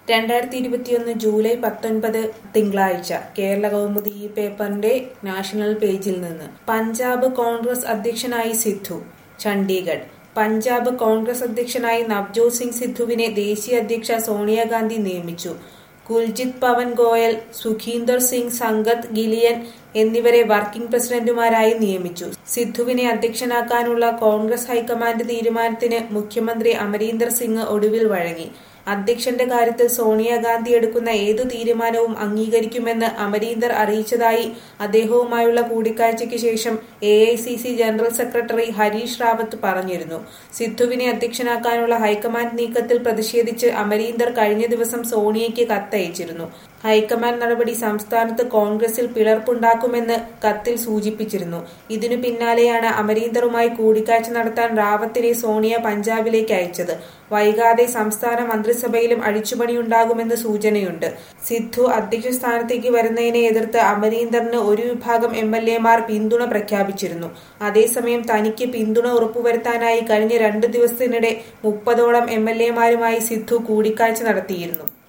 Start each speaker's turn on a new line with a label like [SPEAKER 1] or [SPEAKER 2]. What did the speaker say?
[SPEAKER 1] രണ്ടായിരത്തി ഇരുപത്തിയൊന്ന് ജൂലൈ പത്തൊൻപത് തിങ്കളാഴ്ച കേരള കൗമുദി ഈ പേപ്പറിന്റെ നാഷണൽ പേജിൽ നിന്ന് പഞ്ചാബ് കോൺഗ്രസ് അധ്യക്ഷനായി സിദ്ധു ചണ്ഡീഗഡ് പഞ്ചാബ് കോൺഗ്രസ് അധ്യക്ഷനായി നവ്ജോത് സിംഗ് സിദ്ധുവിനെ ദേശീയ അധ്യക്ഷ സോണിയാഗാന്ധി നിയമിച്ചു കുൽജിത് പവൻ ഗോയൽ സുഖീന്ദർ സിംഗ് സംഗത് ഗിലിയൻ എന്നിവരെ വർക്കിംഗ് പ്രസിഡന്റുമാരായി നിയമിച്ചു സിദ്ധുവിനെ അധ്യക്ഷനാക്കാനുള്ള കോൺഗ്രസ് ഹൈക്കമാൻഡ് തീരുമാനത്തിന് മുഖ്യമന്ത്രി അമരീന്ദർ സിംഗ് ഒടുവിൽ വഴങ്ങി അധ്യക്ഷന്റെ കാര്യത്തിൽ സോണിയാഗാന്ധി എടുക്കുന്ന ഏതു തീരുമാനവും അംഗീകരിക്കുമെന്ന് അമരീന്ദർ അറിയിച്ചതായി അദ്ദേഹവുമായുള്ള കൂടിക്കാഴ്ചയ്ക്ക് ശേഷം A general secretary Harish Rawat പറഞ്ഞിരുന്നു സിദ്ധുവിനെ അധ്യക്ഷനാക്കാനുള്ള ഹൈക്കമാൻഡ് നീക്കത്തിൽ പ്രതിഷേധിച്ച് അമരീന്ദർ കഴിഞ്ഞ ദിവസം സോണിയയ്ക്ക് കത്തയച്ചിരുന്നു ഹൈക്കമാൻഡ് നടപടി സംസ്ഥാനത്ത് കോൺഗ്രസിൽ പിളർപ്പുണ്ടാക്കുമെന്ന് കത്തിൽ സൂചിപ്പിച്ചിരുന്നു ഇതിനു പിന്നാലെയാണ് അമരീന്ദറുമായി കൂടിക്കാഴ്ച നടത്താൻ റാവത്തിനെ സോണിയ പഞ്ചാബിലേക്ക് അയച്ചത് വൈകാതെ സംസ്ഥാന മന്ത്രിസഭയിലും അഴിച്ചുപണിയുണ്ടാകുമെന്ന് സൂചനയുണ്ട് സിദ്ധു അധ്യക്ഷ സ്ഥാനത്തേക്ക് വരുന്നതിനെ എതിർത്ത് അമരീന്ദറിന് ഒരു വിഭാഗം എം എൽ എമാർ പിന്തുണ പ്രഖ്യാപിച്ചിരുന്നു അതേസമയം തനിക്ക് പിന്തുണ ഉറപ്പുവരുത്താനായി കഴിഞ്ഞ രണ്ടു ദിവസത്തിനിടെ മുപ്പതോളം എം എൽ എമാരുമായി സിദ്ധു കൂടിക്കാഴ്ച നടത്തിയിരുന്നു